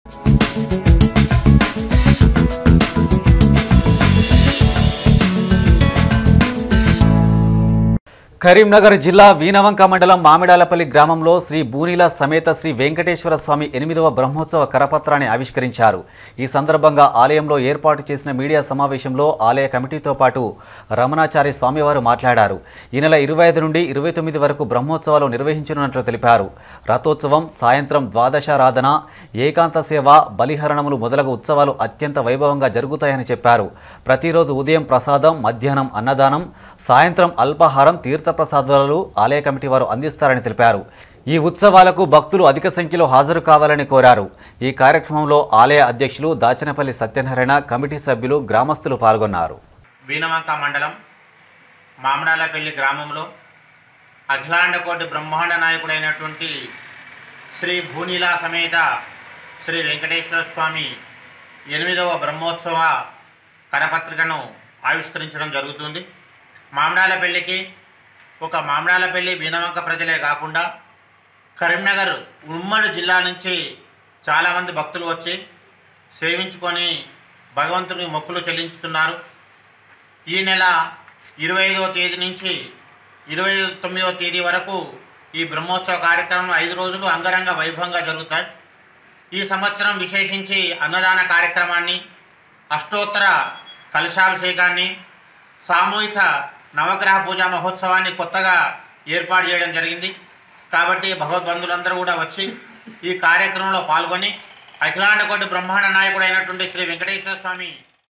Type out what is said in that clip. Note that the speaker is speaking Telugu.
కరీంనగర్ జిల్లా వీనవంక మండలం మామిడాలపల్లి గ్రామంలో శ్రీ బూనిల సమేత శ్రీ వెంకటేశ్వర స్వామి ఎనిమిదవ బ్రహ్మోత్సవ కరపత్రాన్ని ఆవిష్కరించారు ఈ సందర్భంగా ఆలయంలో ఏర్పాటు చేసిన మీడియా సమావేశంలో ఆలయ కమిటీతో పాటు రమణాచారి స్వామివారు మాట్లాడారు ఈ నెల ఇరవై ఐదు నుండి ఇరవై తొమ్మిది వరకు బ్రహ్మోత్సవాలు నిర్వహించనున్నట్లు తెలిపారు రథోత్సవం సాయంత్రం ద్వాదశారాధన ఏకాంత సేవ బలిహరణములు మొదలగు ఉత్సవాలు అత్యంత వైభవంగా జరుగుతాయని చెప్పారు ప్రతిరోజు ఉదయం ప్రసాదం మధ్యాహ్నం అన్నదానం సాయంత్రం అల్పాహారం తీర్థప్రసాదాలు ఆలయ కమిటీ వారు అందిస్తారని తెలిపారు ఈ ఉత్సవాలకు భక్తులు అధిక సంఖ్యలో హాజరు కావాలని కోరారు ఈ కార్యక్రమంలో ఆలయ అధ్యక్షులు దాచనపల్లి సత్యనారాయణ కమిటీ సభ్యులు గ్రామస్తులు పాల్గొన్నారు వీనవంక మండలం మామిడాలపల్లి గ్రామంలో అఖిలాండ కోటి బ్రహ్మాండ నాయకుడైనటువంటి శ్రీ భూనీలా సమేత శ్రీ వెంకటేశ్వర స్వామి ఎనిమిదవ బ్రహ్మోత్సవ కరపత్రికను ఆవిష్కరించడం జరుగుతుంది మామిడాలపల్లికి ఒక మామిడాలపల్లి వీనవంక ప్రజలే కాకుండా కరీంనగర్ ఉమ్మడి జిల్లా నుంచి చాలామంది భక్తులు వచ్చి సేవించుకొని భగవంతుని మొక్కులు చెల్లించుతున్నారు ఈ నెల ఇరవై ఐదవ తేదీ నుంచి ఇరవై తొమ్మిదవ తేదీ వరకు ఈ బ్రహ్మోత్సవ కార్యక్రమం ఐదు రోజులు అంగరంగ వైభవంగా జరుగుతాయి ఈ సంవత్సరం విశేషించి అన్నదాన కార్యక్రమాన్ని అష్టోత్తర కలశాభిషేకాన్ని సామూహిక నవగ్రహ పూజా మహోత్సవాన్ని కొత్తగా ఏర్పాటు చేయడం జరిగింది కాబట్టి భగవద్బంధులందరూ కూడా వచ్చి ఈ కార్యక్రమంలో పాల్గొని అఖిలాండ కోటి బ్రహ్మాండ నాయకుడైనటువంటి శ్రీ వెంకటేశ్వర స్వామి